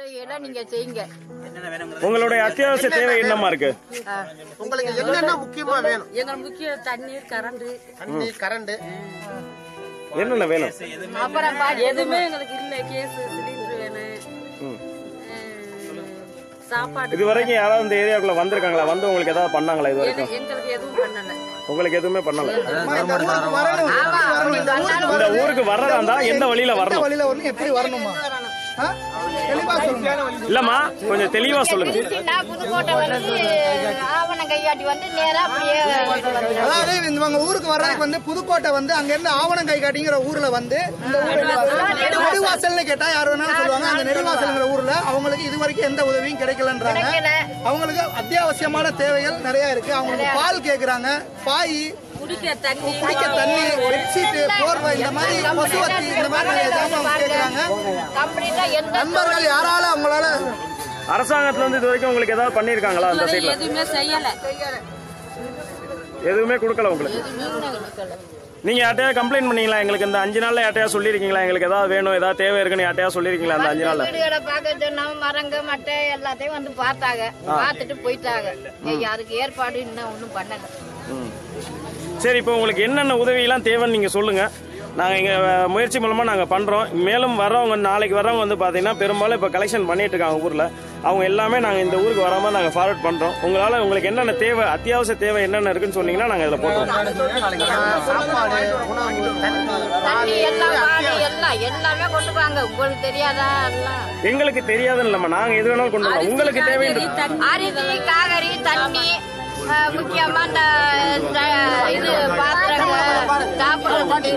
உதவியெல்லாம் நீங்க செய்யுங்க உங்களுடைய அத்தியாவசிய தேவை என்னமா இருக்கு உங்களுக்கு என்னென்ன முக்கியமா வேணும் எங்களுக்கு முக்கிய தண்ணீர் கரண்ட் தண்ணி கரண்ட் என்னென்ன வேணும் அப்புறம் பாரு, எதுவுமே எங்களுக்கு இல்ல கேஸ் சிலிண்டர் வேணும் ம். அஹ், சாப்பாடு இது வரைக்கும் யாராவது இந்த ஏரியாக்குள்ள வந்திருக்காங்களா வந்து உங்களுக்கு ஏதாவது பண்ணாங்களா இது வரைக்கும் எங்களுக்கு எதுவும் பண்ணல உங்களுக்கு எதுவுமே பண்ணல ஆமா, அப்படி வந்தாலும் இந்த ஊருக்கு வர்றதா இருந்தா எந்த வழியில வரணும் வழியில வரணும் எப்படி வரணுமா ஆ? தெளிவா சொல்லுங்க இல்லம்மா கொஞ்சம் தெளிவா சொல்லுங்க திருச்சின்னா புதுக்கோட்டை வந்து ஆவணம் கையாட்டி வந்து நேரா அப்படியே வந்துடும். அதாவது இவங்க ஊருக்கு வர்றதுக்கு வந்து புதுக்கோட்டை வந்து அங்க இருந்து ஆவணம் கை காட்டிங்கிற ஊர்ல வந்து இந்த ஊர்ல நெடுவாசல்னு கேட்டா யார் வேணாலும் சொல்லுவாங்க அந்த நெடுவாசல்ங்கிற ஊர்ல அவங்களுக்கு இது வரைக்கும் எந்த உதவியும் கிடைக்கலன்றாங்க கிடைக்கல. அவங்களுக்கு அத்தியாவசியமான தேவைகள் நிறைய இருக்கு அவங்களுக்கு பால் கேக்குறாங்க பாய் குடிக்க தண்ணி குடிக்க தண்ணி பெட்ஷீட் போர்வை இந்த மாதிரி பசுவத்தி இந்த மாதிரி நிறைய ஜாமான் அவங்க கேக்குறாங்க கம்ப்ளீட்டா எந்த நண்பர்கள் யாரால அவங்களால அரசாங்கத்துல இருந்து இது வரைக்கும் உங்களுக்கு ஏதாவது பண்ணிருக்காங்களா அந்த சைட்ல எதுவுமே செய்யல எதுவுமே கொடுக்கல உங்களுக்கு நீங்க யார்ட்டையா கம்ப்ளைண்ட் பண்ணீங்களா எங்களுக்கு இந்த அஞ்சு நாள்ல யார்ட்டையா சொல்லிருக்கீங்களா எங்களுக்கு ஏதாவது வேணும் ஏதாவது தேவை இருக்குன்னு யார்ட்டையா சொல்லிருக்கீங்களா அந்த அஞ்சு நாள்ல வீடுகளை பார்க்க சொன்னோம் மரங்க மட்டை எல்லாத்தையும் வந்து பார்த்தாங்க பார்த்துட்டு போயிட்டாங்க யாருக்கு ஏற்பாடு இன்னும் ஒண்ணும் பண்ணல ம். சரி இப்போ உங்களுக்கு என்னென்ன உதவியெல்லாம் தேவைன்னு நீங்க சொல்லுங்க நாங்க எங்க அஹ், முயற்சி மூலமா நாங்க பண்றோம் மேலும் வர்றவங்க நாளைக்கு வர்றவங்க வந்து பாத்தீங்கன்னா பெரும்பாலும் இப்ப கலெக்ஷன் பண்ணிட்டு இருக்காங்க ஊர்ல அவங்க எல்லாமே நாங்க இந்த ஊருக்கு வராம நாங்க ஃபார்வர்ட் பண்றோம் உங்களால உங்களுக்கு என்னென்ன தேவை அத்தியாவசிய தேவை என்னென்ன இருக்குன்னு சொன்னீங்கன்னா நாங்க இதுல போட்டுருவோம் சாப்பாடு உணவு தண்ணி தண்ணி எல்லாம் பாடு எல்லாம் எல்லாமே கொண்டு வாங்க உங்களுக்கு தெரியாதா எல்லாம் எங்களுக்கு தெரியாதுன்னு இல்லம்மா நாங்க எது வேணாலும் கொண்டு வரோம் உங்களுக்கு தேவைன்றது அரிசி காகரி தண்ணி அஹ், முக்கியமா இந்த இந்த இது பாத்திரங்க சாப்பிடுறதுக்கு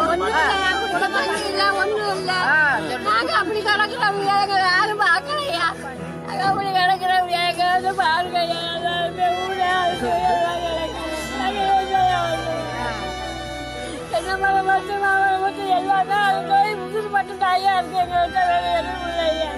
நாங்க அப்படி கிடக்குறோம் யாரும் பார்க்கலையா நாங்க அப்படி கிடக்குறோம் எங்க பாருங்க என்ன பண்ண மட்டும் மட்டும் எல்லாமே அது போய் முதுகு மட்டும் தாயா இருக்கு எங்களுக்கு எதுவும் இல்லையா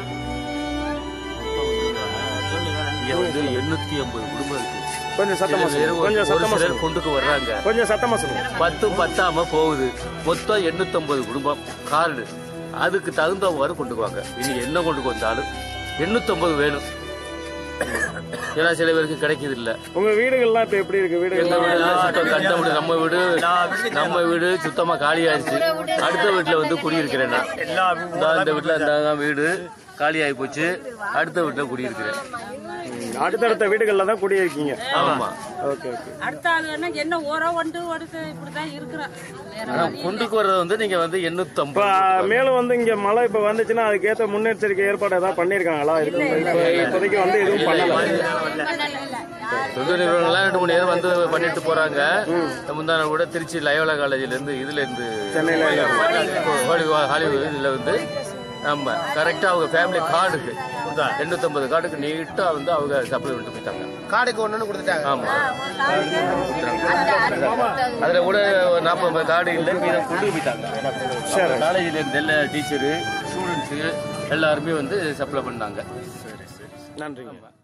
இங்க வந்து எண்ணூத்தி ஐம்பது குடும்பம் இருக்கு கொஞ்சம் சத்தமா சில பேர் சொல்லுங்க ஒரு- கொஞ்சம் ஒரு சத்தமா சிலர் சொல்லுங்க கொண்டுக்கு வர்றாங்க கொஞ்சம் சத்தமா சொல்லுங்க பத்து பத்தாம போகுது மொத்தம் எண்ணூத்தம்பது குடும்பம் கார்டு அதுக்கு தகுந்தவாறு கொண்டுக்குவாங்க இனி என்ன கொண்டு வந்தாலும் எண்ணூத்தம்பது வேணும் ஏன்னா சில பேருக்கு கிடைக்கிறது இல்ல உங்க வீடுகள்லாம் இப்ப எப்படி இருக்கு எங்க வீடுகள் வீடு எல்லாம் சுத்தம் கண்ட வீடு நம்ம வீடு நம்ம வீடு சுத்தமா காலியாயிருச்சு அடுத்த வீட்டுல வந்து குடியிருக்கிறேன் நான் இந்தா இந்த வீட்டுல இந்த வீடு காலியாகி போச்சு அடுத்த வீட்டுல குடியிருக்கிறேன் அடுத்தடுத்த வீடுகள்ல தான் குடியிருக்கீங்க ஆமா ஓகே ஓகே அடுத்த ஆள் வேணா என்ன உரம் ஒன்று ஒடுத்து இப்படிதான் இருக்கிறோம் வேற ஆனா கொண்டுக்கு வர்றது வந்து நீங்க வந்து இப்ப எண்ணூத்தம்பது மேலும் வந்து இங்க மழை இப்ப வந்துச்சுன்னா அதுக்கேற்ற முன்னெச்சரிக்கை ஏற்பாடு ஏதாவது பண்ணிருக்காங்களா இப்ப இப்போதைக்கு வந்து எதுவும் பண்ணல தொண்டு நிறுவனங்கள்லாம் ரெண்டு மூணு நேரம் வந்து பண்ணிட்டு போறாங்க முந்தான கூட திருச்சி லயோலா காலேஜ்ல இருந்து இதுல இருந்து சென்னையில ஹாலிவுட் ஹாலிவுட் இதுல வந்து ஆமா கரெக்டா அவங்க ஃபேமிலி கார்டுக்கு எண்ணூத்தம்பது கார்டுக்கு நீட்டா வந்து அவங்க சப்ளை பண்ணிட்டு போயிட்டாங்க காடுக்கு ஒண்ணுன்னு கொடுத்துட்டாங்க ஆமா அதுல கூட ஒரு நாற்பது கார்டு இல்லை மீதம் கொண்டு போயிட்டாங்க காலேஜ்ல இருந்த எல்லா டீச்சரு ஸ்டூடெண்ட்ஸு எல்லாருமே வந்து சப்ளை பண்ணாங்க நன்றிங்க